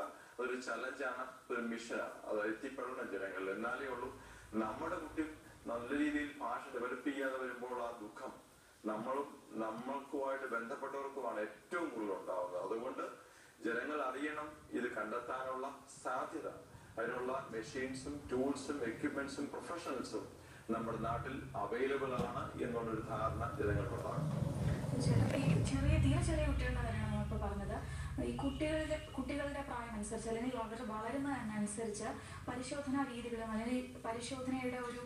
ഒരു ചലഞ്ചാണ് ഒരു മിഷനാണ് അത് എത്തിപ്പെടണം ജനങ്ങളിൽ എന്നാലേ ഉള്ളൂ നമ്മുടെ കുട്ടി നല്ല രീതിയിൽ ഭാഷ ഡെവലപ്പ് ചെയ്യാതെ വരുമ്പോൾ ആ ദുഃഖം നമ്മളും നമ്മൾക്കുമായിട്ട് ബന്ധപ്പെട്ടവർക്കുമാണ് ഏറ്റവും കൂടുതൽ ഉണ്ടാവുന്നത് അതുകൊണ്ട് ജനങ്ങൾ അറിയണം ഇത് കണ്ടെത്താനുള്ള സാധ്യത അതിനുള്ള മെഷീൻസും ടൂൾസും എക്യുപ്മെന്റ്സും പ്രൊഫഷണൽസും നമ്മുടെ നാട്ടിൽ അവൈലബിൾ ആണ് എന്നുള്ളൊരു ധാരണ ജനങ്ങൾക്കുണ്ടാകും ചെറിയ ഈ ചെറിയ തീരെ ചെറിയ കുട്ടികളുടെ കാര്യമാണ് നമ്മളിപ്പോൾ പറഞ്ഞത് ഈ കുട്ടികളുടെ കുട്ടികളുടെ പ്രായം അനുസരിച്ച് അല്ലെങ്കിൽ അവർ വളരുന്നതിനനുസരിച്ച് പരിശോധനാ രീതികളും അല്ലെങ്കിൽ പരിശോധനയുടെ ഒരു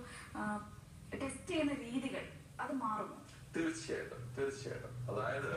ടെസ്റ്റ് ചെയ്യുന്ന രീതികൾ അത് മാറുന്നു തീർച്ചയായിട്ടും തീർച്ചയായിട്ടും അതായത്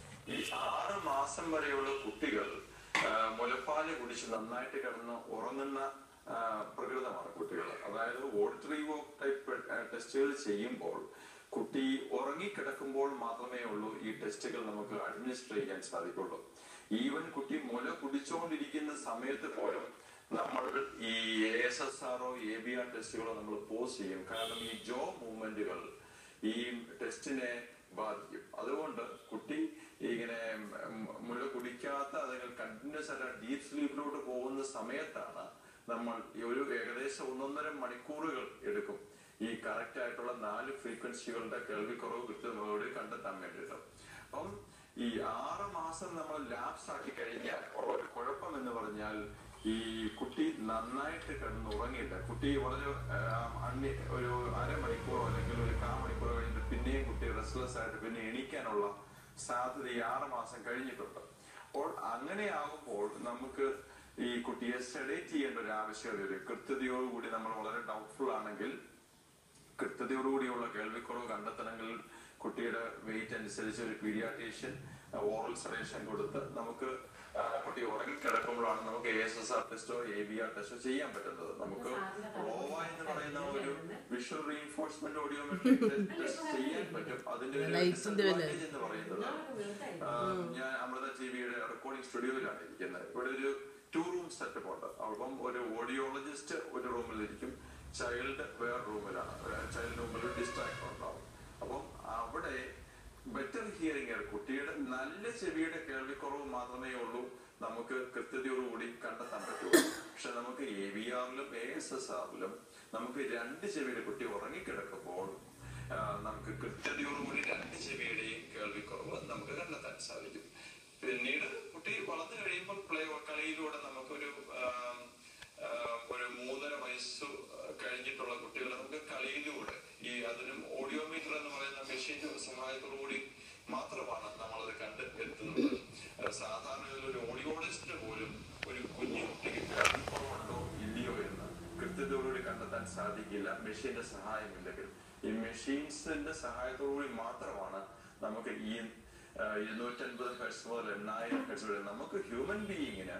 ഈ ആറ് മാസം വരെയുള്ള കുട്ടികൾ ആ, മുലപ്പാല് കുടിച്ച് നന്നായിട്ട് കിടന്ന് ഉറങ്ങുന്ന ആ, പ്രകൃതമാണ് കുട്ടികൾ അതായത് ഓഡിറ്ററി ടൈപ്പ് ടെസ്റ്റുകൾ ചെയ്യുമ്പോൾ കുട്ടി ഉറങ്ങിക്കിടക്കുമ്പോൾ മാത്രമേ ഉള്ളൂ ഈ ടെസ്റ്റുകൾ നമുക്ക് അഡ്മിനിസ്റ്റർ ചെയ്യാൻ സാധിക്കുള്ളൂ ഈവൻ കുട്ടി മുല കുടിച്ചുകൊണ്ടിരിക്കുന്ന സമയത്ത് പോലും നമ്മൾ ഈ എ എസ് എസ് ആറോ എ ബി ആർ ടെസ്റ്റുകളോ നമ്മൾ പോസ് ചെയ്യും കാരണം ഈ ജോ മൂവ്മെന്റുകൾ ഈ ടെസ്റ്റിനെ ബാധിക്കും അതുകൊണ്ട് കുട്ടി ഇങ്ങനെ ഉം, മുല കുടിക്കാത്ത അല്ലെങ്കിൽ കണ്ടിന്യൂസ് ആയിട്ട് ഡീപ് സ്ലീപ്പിലോട്ട് പോകുന്ന സമയത്താണ് നമ്മൾ ഈ ഒരു ഏകദേശം ഒന്നൊന്നര മണിക്കൂറുകൾ എടുക്കും ഈ കറക്റ്റ് ആയിട്ടുള്ള നാല് ഫ്രീക്വൻസികളുടെ കേൾവിക്കുറവ് കൃത്യതയോടെ കണ്ടെത്താൻ വേണ്ടിയിട്ട് അപ്പം ഈ ആറ് മാസം നമ്മൾ ലാപ്സ് ആക്കി കഴിഞ്ഞാൽ ഉള്ള ഒരു കുഴപ്പം എന്ന് പറഞ്ഞാൽ ഈ കുട്ടി നന്നായിട്ട് കിടന്ന് ഉറങ്ങില്ല കുട്ടി വളരെ ആ, അന്യ ഒരു അരമണിക്കൂറോ അല്ലെങ്കിൽ ഒരു കാ മണിക്കൂറോ കഴിഞ്ഞിട്ട് പിന്നെയും കുട്ടി റെസ്റ്റ്ലെസ് ആയിട്ട് പിന്നെ എണീക്കാനുള്ള സാധ്യത ഈ ആറ് മാസം കഴിഞ്ഞിട്ടുണ്ട് അപ്പോൾ അങ്ങനെയാകുമ്പോൾ നമുക്ക് ഈ കുട്ടിയെ സെഡേറ്റ് ചെയ്യേണ്ട ഒരു ആവശ്യകത വരും കൃത്യതയോടുകൂടി നമ്മൾ വളരെ ഡൗട്ട്ഫുൾ ആണെങ്കിൽ കൃത്യതയോടുകൂടിയുള്ള കേൾവിക്കുറവ് കണ്ടെത്തണമെങ്കിൽ കുട്ടിയുടെ വെയിറ്റ് അനുസരിച്ച് ഒരു പീഡിയാട്രീഷ്യൻ ഓറൽ സഡേഷൻ കൊടുത്ത് നമുക്ക് ആ, കുട്ടി ഉറങ്ങിക്കിടക്കുമ്പോഴാണ് നമുക്ക് എ എസ് എസ് ആർ ടെസ്റ്റോ എ ബി ആർ ടെസ്റ്റോ ചെയ്യാൻ പറ്റുന്നത് നമുക്ക് റോവ എന്ന് പറയുന്ന ഒരു വിഷ്വൽ റീഇൻഫോഴ്സ്മെന്റ് ഓഡിയോമെട്രി ടെസ്റ്റ് ചെയ്യാൻ പറ്റും അതിന്റെ ഒരു ലൈറ്റിന്റെ വില. disadvantage എന്ന് പറയുന്നത് ആ, ഞാൻ അമൃത ടി വിയുടെ റെക്കോർഡിംഗ് സ്റ്റുഡിയോയിലാണ് ഇരിക്കുന്നത് ഇവിടെ ഒരു ടു റൂം സെറ്റപ്പ് ഉണ്ട് അപ്പം ഒരു ഓഡിയോളജിസ്റ്റ് ഒരു റൂമിൽ ഇരിക്കും ചൈൽഡ് വേറെ റൂമിലാണ് ചൈൽഡ് റൂമിൽ ഡിസ്ട്രാക്ടർ ഉണ്ടാവും അപ്പം അവിടെ ബെറ്റർ ഹിയറിംഗ് കുട്ടിയുടെ നല്ല ചെവിയുടെ കേൾവിക്കുറവ് മാത്രമേ ഉള്ളൂ നമുക്ക് കൃത്യതയോടുകൂടി കണ്ടെത്താൻ പറ്റുള്ളൂ പക്ഷെ നമുക്ക് എ വി ആറിലും എ എസ് എസ് ആറിലും നമുക്ക് രണ്ട് ചെവിയുടെ കുട്ടി ഉറങ്ങിക്കിടക്കുമ്പോൾ ആ, നമുക്ക് കൃത്യതയോടുകൂടി രണ്ട് ചെവിയുടെയും കേൾവിക്കുറവ് നമുക്ക് കണ്ടെത്താൻ സാധിക്കും പിന്നീട് കുട്ടി വളർന്നു കഴിയുമ്പോൾ പ്ലേ കളിയിലൂടെ നമുക്കൊരു ആം, ആ, ഒരു മൂന്നര വയസ്സ് കഴിഞ്ഞിട്ടുള്ള കുട്ടികളെ നമുക്ക് കളിയിലൂടെ ഈ അതിനും ഓഡിയോമീറ്റർ എന്ന് പറയുന്ന മെഷീന്റെ സഹായത്തോടുകൂടി മാത്രമാണ് നമ്മളത് കണ്ട് എത്തുന്നത് ആ, സാധാരണ ഒരു ഓഡിയോളജിസ്റ്റിന് പോലും ഒരു കുഞ്ഞു കുട്ടിക്ക് കേൾവിക്കുറവുണ്ടോ ഇല്ലയോ എന്ന് കൃത്യതയോടുകൂടി കണ്ടെത്താൻ സാധിക്കില്ല മെഷീന്റെ സഹായമില്ലെങ്കിൽ ഈ മെഷീൻസിന്റെ സഹായത്തോടുകൂടി മാത്രമാണ് നമുക്ക് ഈ ഇരുന്നൂറ്റൻപത് ഹെർട്സ് മുതൽ എണ്ണായിരം ഹെർട്സ് വരെ നമുക്ക് ഹ്യൂമൻ ബീയിങ്ങിന്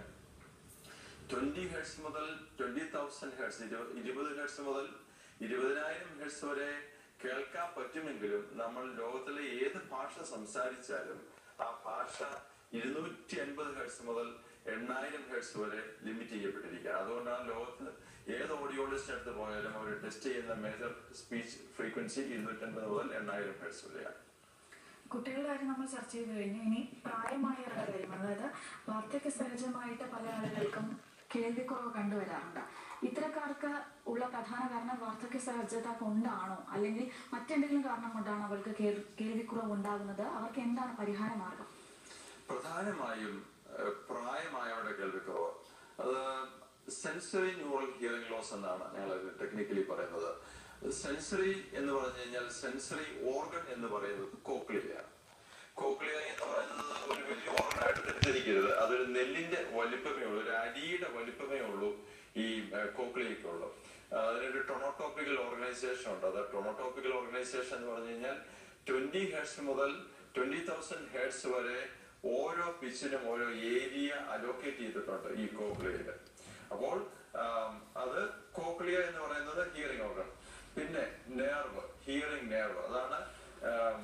ട്വന്റി ഹെർട്സ് മുതൽ ട്വന്റി തൗസൻഡ് ഹെർട്സ് ഇരുപത് ഹെർട്സ് മുതൽ ഇരുപതിനായിരം ഹെർട്സ് വരെ കേൾക്കാൻ പറ്റുമെങ്കിലും നമ്മൾ ലോകത്തിലെ ഏത് ഭാഷ സംസാരിച്ചാലും ആ ഭാഷ ഇരുന്നൂറ്റി അൻപത് ഹെർട്സ് മുതൽ എണ്ണായിരം ഹെർട്സ് വരെ ലിമിറ്റ് ചെയ്യപ്പെട്ടിരിക്കുക അതുകൊണ്ടാണ് ലോകത്ത് ഏത് ഓഡിയോളജിസ്റ്റ് അടുത്ത് പോയാലും അവർ ടെസ്റ്റ് ചെയ്യുന്ന മേജർ സ്പീച്ച് ഫ്രീക്വൻസി ഇരുന്നൂറ്റൻപത് മുതൽ എണ്ണായിരം ഹെർട്സ് വരെയാണ് കുട്ടികളുടെ കാര്യം നമ്മൾ ചർച്ച ചെയ്ത് കഴിഞ്ഞു ഇനി പ്രായമായവരുടെ കാര്യം അതായത് വാർദ്ധക്യ സഹജമായിട്ട് പല ആളുകൾക്കും കേൾവിക്കുറവ് കണ്ടുവരാറുണ്ട് ഇത്തരക്കാർക്ക് ഉള്ള പ്രധാന കാരണം വാർദ്ധക്യ സഹജത കൊണ്ടാണോ അല്ലെങ്കിൽ മറ്റെന്തെങ്കിലും കാരണം കൊണ്ടാണോ അവർക്ക് കേൾ- കേൾവിക്കുറവ് ഉണ്ടാകുന്നത് അവർക്ക് എന്താണ് പരിഹാര മാർഗം പ്രധാനമായും ഏഹ്, പ്രായമായവരുടെ കേൾവിക്കുറവ് അത് സെൻസറി ന്യൂറൽ ഹിയറിംഗ് ലോസ് എന്നാണ് ഞങ്ങൾ ടെക്നിക്കലി പറയുന്നത് സെൻസറി എന്ന് പറഞ്ഞു കഴിഞ്ഞാൽ സെൻസറി ഓർഗൻ എന്ന് പറയുന്നത് കോക്ലിയയാണ് കോക്ലിയ എന്ന് പറയുന്നത് ഒരു വലിയ ഓർഗനായിട്ട് തെറ്റിദ്ധരിക്കരുത് അതൊരു നെല്ലിന്റെ വലിപ്പമേ ഉള്ളൂ ഒരു അടിയുടെ വലിപ്പമേ ഉള്ളൂ ഈ കോക്ലിയക്കുള്ളൂ അതിനൊരു ടൊണോട്ടോപ്പിക്കൽ ഓർഗനൈസേഷൻ ഉണ്ട് അത് ടൊണോട്ടോപ്പിക്കൽ ഓർഗനൈസേഷൻ എന്ന് പറഞ്ഞു കഴിഞ്ഞാൽ ട്വന്റി ഹെഡ്സ് മുതൽ ട്വന്റി തൗസൻഡ് ഹെഡ്സ് വരെ ഓരോ പിച്ചിനും ഓരോ ഏരിയ അലോക്കേറ്റ് ചെയ്തിട്ടുണ്ട് ഈ കോക്ലിയയിൽ അപ്പോൾ ആം, അത് കോക്ലിയ എന്ന് പറയുന്നത് ഹിയറിംഗ് ഓർഗൻ പിന്നെ നേർവ് ഹിയറിംഗ് നേർവ് അതാണ് ആം,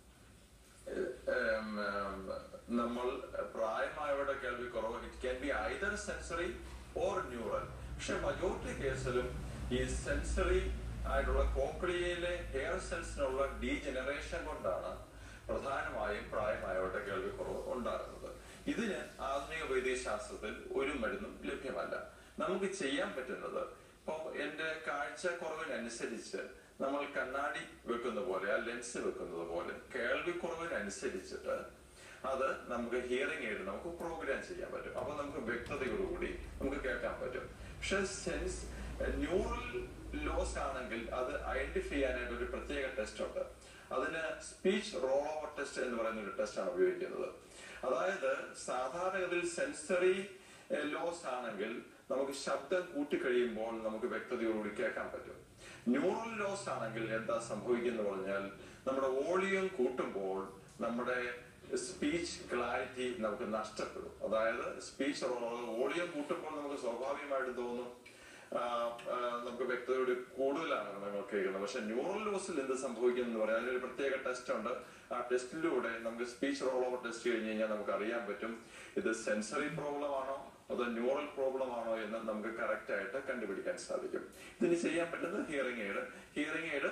ഉം, ഉം, നമ്മൾ പ്രായമായവരുടെ കേൾവി കുറവ് it can be either sensory or neural പക്ഷെ മജോറിറ്റി കേസിലും ഈ സെൻസറി ആയിട്ടുള്ള കോക്ലിയയിലെ ഹെയർ സെൽസിനുള്ള ഡീജനറേഷൻ കൊണ്ടാണ് പ്രധാനമായും പ്രായമായവരുടെ കേൾവി കുറവ് ഉണ്ടാകുന്നത് ഇതിന് ആധുനിക വൈദ്യശാസ്ത്രത്തിൽ ഒരു മരുന്നും ലഭ്യമല്ല നമുക്ക് ചെയ്യാൻ പറ്റുന്നത് ഇപ്പൊ എന്റെ കാഴ്ച കുറവിനനുസരിച്ച് നമ്മൾ കണ്ണാടി വെക്കുന്ന പോലെ ആ ലെൻസ് വെക്കുന്നത് പോലെ കേൾവി കുറവിനനുസരിച്ചിട്ട് അത് നമുക്ക് ഹിയറിംഗ് എയ്ഡ് നമുക്ക് പ്രോഗ്രാം ചെയ്യാൻ പറ്റും അപ്പൊ നമുക്ക് വ്യക്തതയോടുകൂടി നമുക്ക് കേൾക്കാൻ പറ്റും പക്ഷെ സെൻസ് ന്യൂറൽ ലോസ് ആണെങ്കിൽ അത് ഐഡന്റിഫൈ ചെയ്യാനായിട്ട് ഒരു പ്രത്യേക ടെസ്റ്റ് ഉണ്ട് അതിന് സ്പീച്ച് റോൾ ഓവർ ടെസ്റ്റ് എന്ന് പറയുന്ന ഒരു ടെസ്റ്റ് ആണ് ഉപയോഗിക്കുന്നത് അതായത് സാധാരണഗതിയിൽ സെൻസറി ലോസ് ആണെങ്കിൽ നമുക്ക് ശബ്ദം കൂട്ടിക്കഴിയുമ്പോൾ നമുക്ക് വ്യക്തതയോടുകൂടി കേൾക്കാൻ പറ്റും ന്യൂറൽ ലോസ് ആണെങ്കിൽ എന്താ സംഭവിക്കുന്നത് പറഞ്ഞാൽ നമ്മുടെ വോളിയം കൂട്ടുമ്പോൾ നമ്മുടെ സ്പീച്ച് ക്ലാരിറ്റി നമുക്ക് നഷ്ടപ്പെടും അതായത് സ്പീച്ച് വോളിയം കൂട്ടുമ്പോൾ നമുക്ക് സ്വാഭാവികമായിട്ട് തോന്നും ആ, ആ, നമുക്ക് വ്യക്തതയോട് കൂടുതലാണ് നമ്മൾ കേൾക്കുന്നത് പക്ഷെ ന്യൂറൽ ലോസിൽ എന്ത് സംഭവിക്കും എന്ന് പറയാൻ അതിനൊരു പ്രത്യേക ടെസ്റ്റ് ഉണ്ട് ആ ടെസ്റ്റിലൂടെ നമുക്ക് സ്പീച്ച് റോൾ ഓവർ ടെസ്റ്റ് കഴിഞ്ഞ് കഴിഞ്ഞാൽ നമുക്ക് അറിയാൻ പറ്റും ഇത് സെൻസറി പ്രോബ്ലം ആണോ അതോ ന്യൂറൽ പ്രോബ്ലം ആണോ എന്ന് നമുക്ക് കറക്റ്റ് ആയിട്ട് കണ്ടുപിടിക്കാൻ സാധിക്കും ഇതിന് ചെയ്യാൻ പറ്റുന്നത് hearing aid hearing aid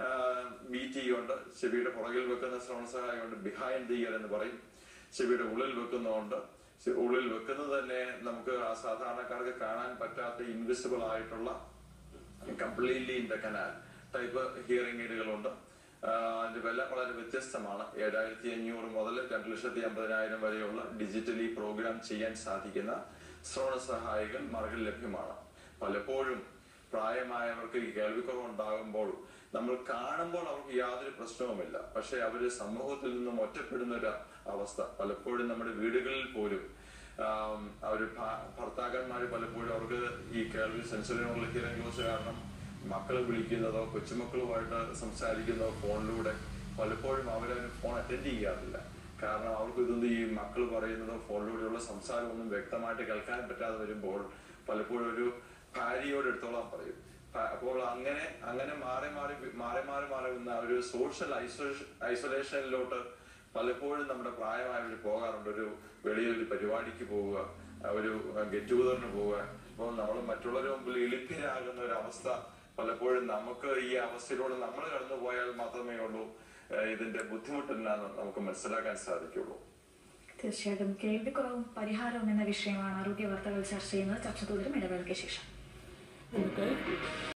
B T ഉണ്ട് ചെവിയുടെ പുറകിൽ വെക്കുന്ന ശ്രവണ സഹായമുണ്ട് ബിഹൈൻഡ് ദി ഇയർ എന്ന് പറയും ചെവിയുടെ ഉള്ളിൽ വെക്കുന്നതുകൊണ്ട് ചെ- ഉള്ളിൽ വെക്കുന്നത് തന്നെ നമുക്ക് ആ സാധാരണക്കാർക്ക് കാണാൻ പറ്റാത്ത ഇൻവിസിബിൾ ആയിട്ടുള്ള completely in the canal type hearing എയ്ഡുകളുണ്ട് അതിന്റെ വില വളരെ വ്യത്യസ്തമാണ് ഏഴായിരത്തി അഞ്ഞൂറ് മുതൽ രണ്ട് ലക്ഷത്തി അമ്പതിനായിരം വരെയുള്ള ഡിജിറ്റലി പ്രോഗ്രാം ചെയ്യാൻ സാധിക്കുന്ന ശ്രവണ സഹായികൾ മാർഗം ലഭ്യമാണ് പലപ്പോഴും പ്രായമായവർക്ക് ഈ കേൾവിക്കുറവ് ഉണ്ടാകുമ്പോൾ നമ്മൾ കാണുമ്പോൾ അവർക്ക് യാതൊരു പ്രശ്നവുമില്ല പക്ഷെ അവര് സമൂഹത്തിൽ നിന്നും ഒറ്റപ്പെടുന്ന ഒരു അവസ്ഥ പലപ്പോഴും നമ്മുടെ വീടുകളിൽ പോലും ആം, അവര് ഭ- ഭർത്താക്കന്മാര് പലപ്പോഴും അവർക്ക് ഈ കേൾവി സെൻസറിനുള്ള ഹിയറിംഗ് ലോസ് കാരണം മക്കളെ വിളിക്കുന്നതോ കൊച്ചുമക്കളുമായിട്ട് സംസാരിക്കുന്നതോ ഫോണിലൂടെ പലപ്പോഴും അവരതിന് ഫോൺ അറ്റൻഡ് ചെയ്യാറില്ല കാരണം അവർക്ക് ഇതൊന്നും ഈ മക്കൾ പറയുന്നതോ ഫോണിലൂടെയുള്ള സംസാരമൊന്നും വ്യക്തമായിട്ട് കേൾക്കാൻ പറ്റാതെ വരുമ്പോൾ പലപ്പോഴും ഒരു ഭാര്യയോട് എടുത്തോളാൻ പറയും ഭ- അപ്പോൾ അങ്ങനെ അങ്ങനെ മാറി മാറി മാറി മാറി മാറി വന്ന ഒരു സോഷ്യൽ ഐസൊലേഷൻ ഐസൊലേഷനിലോട്ട് പലപ്പോഴും നമ്മുടെ പ്രായമായവർ പോകാറുണ്ട് ഒരു വെളിയിൽ ഒരു പരിപാടിക്ക് പോവുക ആ ഒരു ഗെറ്റ് ടുഗദറിന് പോവുക അപ്പോൾ നമ്മൾ മറ്റുള്ളവരുടെ മുമ്പിൽ എളിപ്പിനാകുന്ന ഒരു അവസ്ഥ പലപ്പോഴും നമുക്ക് ഈ അവസ്ഥയിലൂടെ നമ്മൾ കടന്നു പോയാൽ മാത്രമേ ഉള്ളൂ ഏഹ് ഇതിന്റെ ബുദ്ധിമുട്ടെന്നാന്ന് നമുക്ക് മനസ്സിലാക്കാൻ സാധിക്കുള്ളൂ തീർച്ചയായിട്ടും കേൾവിക്കുറവും പരിഹാരവും എന്ന വിഷയമാണ് ആരോഗ്യ വാർത്തകൾ ചർച്ച ചെയ്യുന്നത് ചർച്ച തുടരും ഇടവേളയ്ക്ക് ശേഷം നമുക്ക്